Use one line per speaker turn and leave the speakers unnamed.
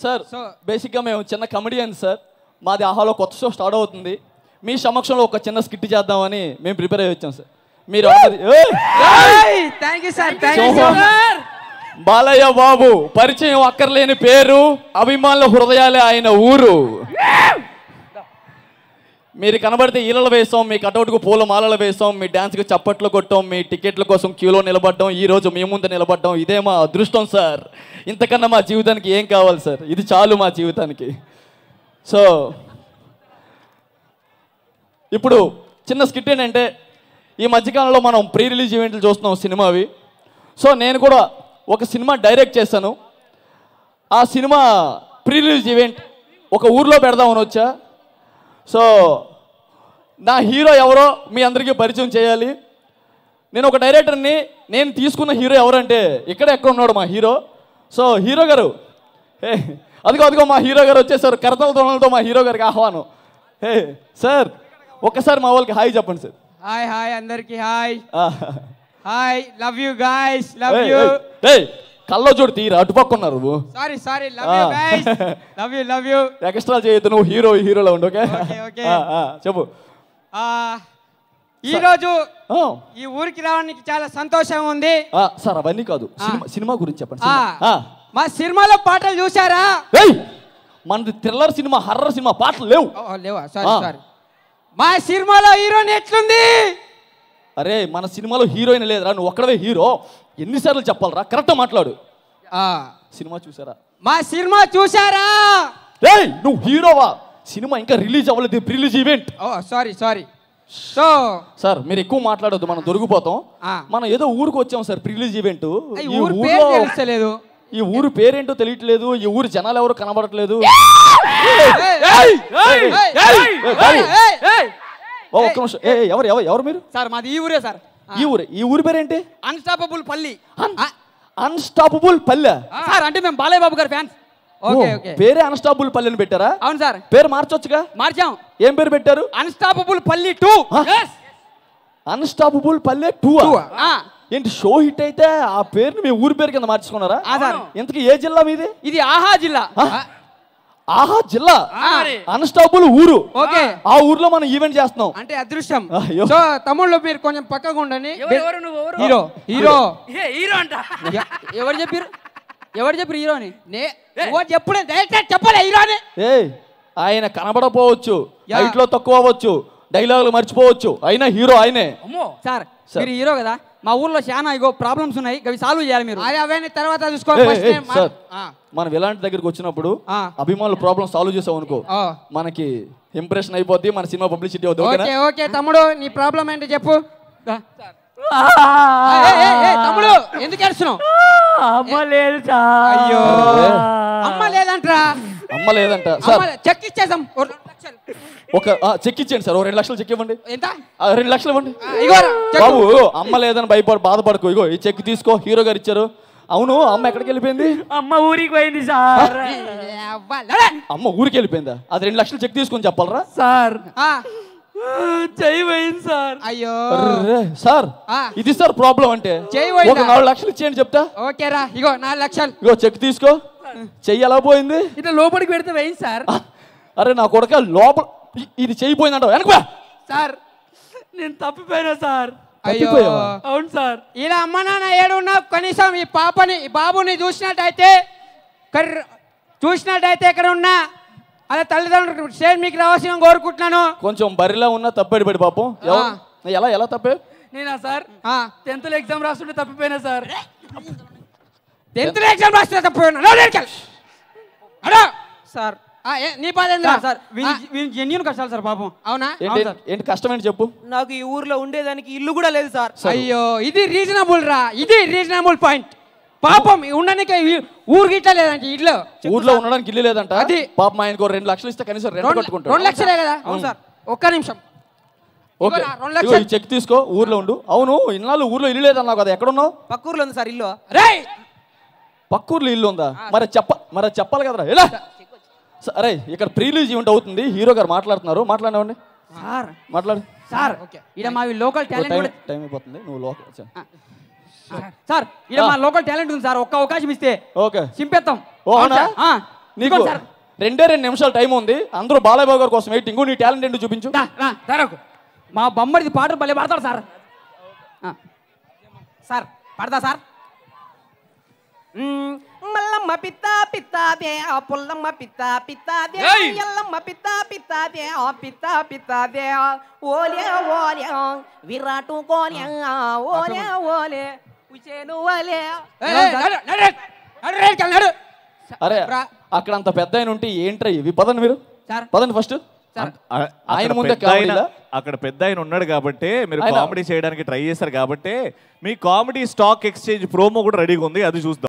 Sir బేసిక్గా మేము చిన్న కమెడియన్ సార్ మాది ఆహాలో కొత్త షో స్టార్ట్ అవుతుంది మీ సమక్షంలో ఒక చిన్న స్కిట్ చేద్దామని మేము ప్రిపేర్ అయ్యి వచ్చాం సార్ మీరు అందరి- ఏయ్!
Thank you sir thank you
సోహం.
సార్
బాలయ్య బాబు పరిచయం అక్కర్లేని పేరు అభిమానుల హృదయాలే ఆయన ఊరు మీరు కనబడితే ఈలలు వేసాం మీ కటౌట్కు పూల మాలలు వేసాం మీ డ్యాన్స్కి చప్పట్లు కొట్టాం మీ టికెట్ల కోసం క్యూలో నిలబడ్డాం ఈ రోజు మీ ముందు నిలబడ్డాం ఇదే మా అదృష్టం సార్ ఇంతకన్నా మా జీవితానికి ఏం కావాలి సార్ ఇది చాలు మా జీవితానికి సో ఇప్పుడు చిన్న స్కిట్ ఏంటంటే ఈ మధ్యకాలంలో మనం ప్రీ రిలీజ్ ఈవెంట్లు చూస్తున్నాం సినిమావి సో నేను కూడా ఒక సినిమా డైరెక్ట్ చేశాను ఆ సినిమా ప్రీ రిలీజ్ ఈవెంట్ ఒక ఊర్లో పెడదామని వచ్చా సో నా హీరో ఎవరో మీ అందరికీ పరిచయం చేయాలి నేను ఒక డైరెక్టర్ని నేను తీసుకున్న హీరో ఎవరంటే ఇక్కడ ఎక్కడ ఉన్నాడు మా హీరో సో హీరో గారు హే అదిగో అదిగో మా హీరో గారు వచ్చేసారు కరతల దొనలతో మా హీరో గారికి ఆహ్వానం హే సార్ ఒక్కసారి మా వాళ్ళకి హాయ్ చెప్పండి సార్
హాయ్ హాయ్ అందరికి హాయ్
ఆ.
Hi love you guys love
ఏయ్,
యూ
ఏయ్, ఏయ్ కల్లో చూడు తీరా అటుపక్క ఉన్నారు నువ్వు
sorry sorry love you
Ah.
Guys love you love you
extra చేయొద్దు నువ్వు హీరో హీరోలో ఉండు ఓకే
Okay, okay.
ఆ, ఆ, చెప్పు
ఈ రోజు
ఆ,
ఈ ఊరికి రావడానికి చాలా సంతోషంగా ఉంది
ఆ, సార్ అవన్నీ కాదు సినిమా సినిమా గురించి చెప్పండి
ఆ,
సినిమా. ఆ.
మా సినిమాలో పాటలు చూసారా
ఏయ్ మనది థ్రిల్లర్ సినిమా హర్రర్ సినిమా పాటలు లేవు
ఓ, లేవా సారీ
ఆ.
సారీ మా సినిమాలో హీరోయిన్ ఎట్లుంది
అరే మన సినిమాలో హీరోయిన్ లేదురా నువ్వు ఒక్కడవే హీరో ఎన్నిసార్లు చెప్పాలరా కరెక్ట్గా మాట్లాడు
ఆ,
సినిమా చూసారా
మా సినిమా చూసారా
ఏయ్ నువ్వు హీరోవా సినిమా ఇంకా రిలీజ్ అవ్వలేదు రిలీజ్ ఈవెంట్
ఓ సారీ సారీ సో
సార్ మీరు ఎక్కువ మాట్లాడొద్దు మనం దొరికిపోతాం
ఆ.
మనం ఏదో ఊరికి వచ్చాం సార్ రిలీజ్ ఈవెంట్
ఈ ఊరు పేరు తెలుస్తలేదు
ఈ ఊరు పేరేంటో తెలియట్లేదు ఈ ఊరు జనాలు ఎవరు కనబడట్లేదు
ఏయ్, ఏయ్, ఏయ్, ఏయ్, ఏయ్, ఏయ్.
ఓ, ఒక్క నిమిషం ఏ ఏ, ఎవరు ఎవరు ఎవరు మీరు
సార్ మాది ఈ ఊరే సార్
ఈ ఊరే ఈ ఊరి పేరేంటి
అన్స్టాపబుల్ పల్లి
అన్స్టాపబుల్ పల్లె
సార్ అంటే మేము బాలయ్య బాబు గారి ఫ్యాన్స్ ఓకే
ఓ,
ఓకే
పేరే అన్స్టాపబుల్ పల్లెని పెట్టారా
అవును సార్
పేరు మార్చొచ్చుగా
మార్చాం
ఏం పేరు పెట్టారు
అన్స్టాపబుల్ పల్లి టూ
ఆ? అన్స్టాపబుల్ పల్లె టూ ఏంటి షో హిట్ అయితే ఆ పేరుని మీ ఊరి పేరు కింద మార్చుకున్నారా
ఆ, సార్.
ఇంతకీ ఏ జిల్లా మీది
ఇది ఆహా జిల్లా
ఆ? ఆహా జిల్లా
ఆ.
అన్స్టాపుల్ ఊరు
ఓకే
ఆ ఊర్లో మనం ఈవెంట్ చేస్తున్నాం
అంటే అదృష్టం
అయ్యో.
సో తమ్ముళ్ళు మీరు కొంచెం పక్కగా ఉండండి
ఎవరు ఎవరు నువ్వు ఎవరు?
హీరో హీరో
ఏ హీరో అంట
ఎ- ఎవరు చెప్పారు ఎవరు చెప్పారు హీరోని నే ఎవరు చెప్పుడే డైరెక్టర్ చెప్పలే హీరోని
ఏయ్ ఆయన కనబడపోవచ్చు
యా.
హైట్ లో తక్కువ అవ్వచ్చు డైలాగులు మర్చిపోవచ్చు అయినా హీరో ఆయనే
అమ్మో
సార్
సార్.
మీరు హీరో కదా మా ఊర్లో చాలా ఇగో ప్రాబ్లమ్స్ ఉన్నాయి అవి సాల్వ్ చేయాలి మీరు అదే అవన్నీ తర్వాత చూసుకో
ఏయ్,
first
ఏయ్,
నేను మా-
సార్
ఆ,
మనం ఎలాంటి దగ్గరికి వచ్చినప్పుడు
ఆ.
అభిమానుల ప్రాబ్లం సాల్వ్ చేసాం అనుకో
ఆ.
మనకి ఇంప్రెషన్ అయిపోద్ది మన సినిమా పబ్లిసిటీ అవుతుంది ఓకేనా
ఓకే ఓకే తమ్ముడు నీ ప్రాబ్లం ఏంటి చెప్పు దా. ఏయ్, ఏయ్, ఏయ్, తమ్ముడు ఎందుకు ఏడుస్తున్నావు
అమ్మ లేదు సార్
అయ్యో
ఏ.
అమ్మ లేదంట్రా
అమ్మ లేదంట సార్
అమ్మ లే- చెక్ ఇచ్చేసాం ఓ రెండు లక్షలు.
ఒక ఆ, చెక్ ఇచ్చేయండి సార్ ఓ రెండు లక్షలు చెక్ ఇవ్వండి
ఎంత
ఆ, రెండు లక్షలు ఇవ్వండి
ఆ, ఇగోరా, చెక్.
బాబు అమ్మ లేదని భయపడు బాధపడుకో ఇగో ఈ చెక్ తీసుకో హీరో గారు ఇచ్చారు అవును అమ్మ ఎక్కడికి వెళ్ళిపోయింది
అమ్మ ఊరికి పోయింది సార్
ఏ, అవ్వ, లేలే.
అమ్మ ఊరికి వెళ్ళిపోయిందా అది రెండు లక్షలు చెక్ తీసుకొని చెప్పాలరా
సార్
ఆ,
చెయ్యి పోయింది సార్
అయ్యో
అర్రే, సార్
ఆ.
ఇది సార్ ప్రాబ్లం అంటే
చెయ్యి పోయిందా?
ఒక నాలుగు లక్షలు ఇచ్చేయండి చెప్తా
ఓకేరా ఇగో నాలుగు లక్షలు
ఇగో చెక్ తీసుకో చెయ్యి ఎలా పోయింది
ఇట్లా లోపలికి పెడితే పోయింది సార్
ఆ, అరే నా కొడక లోపల ఇ- ఇది చెయ్యి పోయిందంట వెనక
సార్ నేను తప్పిపోయినా సార్
అయ్యో
తప్పిపోయావా?
అవును సార్
ఇలా అమ్మ నాన్న ఏడున్నా కనీసం ఈ పాపని ఈ బాబుని చూసినట్టయితే కర్ర చూసినట్టయితే ఇక్కడ ఉన్నా అలా తల్లిదండ్రులు స్టేజ్ మీకు రావాల్సిన కోరుకుంటున్నాను
కొంచెం బరిలా ఉన్నా తప్పేడు పడి పాపం ఎవరు? ఎలా ఎలా తప్పే
నేనా సార్
ఆ,
టెన్త్ లో ఎగ్జామ్ రాస్తుంటే తప్పిపోయినా సార్
టెన్త్ ఎగ్జామ్ రాస్తే తప్పు సార్ నీ బాధ ఏందిరా?
సార్
ఆ,
జెన్యున్ కష్టాలు సార్ పాపం
అవునా
ఏంటి ఏంటి కష్టం ఏంటి చెప్పు
నాకు ఈ ఊర్లో ఉండేదానికి ఇల్లు కూడా లేదు సార్
అయ్యో ఇది రీజనబుల్ రా ఇది రీజనబుల్ పాయింట్ పాపం ఉండడానికి ఈ- ఊరికి ఇట్లా లేదంటే ఇల్లు
ఊర్లో ఉండడానికి ఇల్లు లేదంట
అది.
పాపం ఆయనకు రెండు లక్షలు ఇస్తే కనీసం రెంట్
రెండు
కట్టుకుంటాడు
రెండు లక్షలే కదా అవును సార్ ఒక్క నిమిషం
ఓకే
ఇదిగో నా రెండు
ఇదిగో
లక్షలు
ఈ చెక్ తీసుకో ఊర్లో ఉండు అవును ఇన్నాళ్ళు ఊర్లో ఇల్లు లేదన్నావు కదా ఎక్కడున్నావు
పక్క ఊర్లో ఉంది సార్ ఇల్లు
రేయ్
పక్కూర్లో ఇల్లు ఉందా మరి చెప్ప మరి అది చెప్పాలి కదరా ఎలా సరే ఇక్కడ ప్రీ రిలీజ్ ఈవెంట్ అవుతుంది హీరో గారు మాట్లాడుతున్నారు మాట్లాడండి
సార్
మాట్లాడు
సార్ ఇక్కడ మావి లోకల్ టాలెంట్
టైం
కూడా
టైం అయిపోతుంది నువ్వు లోకల్ వచ్చా.
సార్ ఇక్కడ మా లోకల్ టాలెంట్ ఉంది సార్ ఒక్క అవకాశం ఇస్తే
ఓకే
చింపేస్తాం
ఓ, అవునా?
సార్. ఆ,
నీకు
ఇదిగో సార్.
రెండే రెండు నిమిషాలు టైం ఉంది అందరూ బాలయ్య బాబు గారి కోసం వెయిటింగ్ నీ టాలెంట్ ఏంటో చూపించు
దా, రా, దారకు. మా బొమ్మడిది పాటలు భలే పాడతాడు సార్ ఆ. సార్ పాడతా సార్ మ్మ్. మల్లమ్మ పిత్త పిత్తాదే ఆ పుల్లమ్మ పిత్త పిత్తాదే
ఏయ్!
ఎల్లమ్మ పిత్త పిత్తాదే ఆ పిత్త పిత్తాదే ఓలే ఓలే విరాటు కోలే ఓలే ఓలే ఉచేను ఓలే
ఏయ్, ఏయ్, నడు, నడు, నడు, రేట్కి వెళ్ళు, నడు.
అరే
రా.
అక్కడ అంత పెద్ద ఆయన ఉంటే ఏంట్రా ఇవి పదండి మీరు
సార్.
పదండి ఫస్ట్
సార్
ఆ-
ఆయన
అక్కడ
ముందే
పెద్ద ఆయన-
కామెడీలా?
అక్కడ పెద్ద ఆయన ఉన్నాడు కాబట్టి మీరు
ఆయన-
కామెడీ చేయడానికి ట్రై చేశారు కాబట్టి మీ కామెడీ స్టాక్ ఎక్స్చేంజ్ ప్రోమో కూడా రెడీగా ఉంది అది చూద్దాం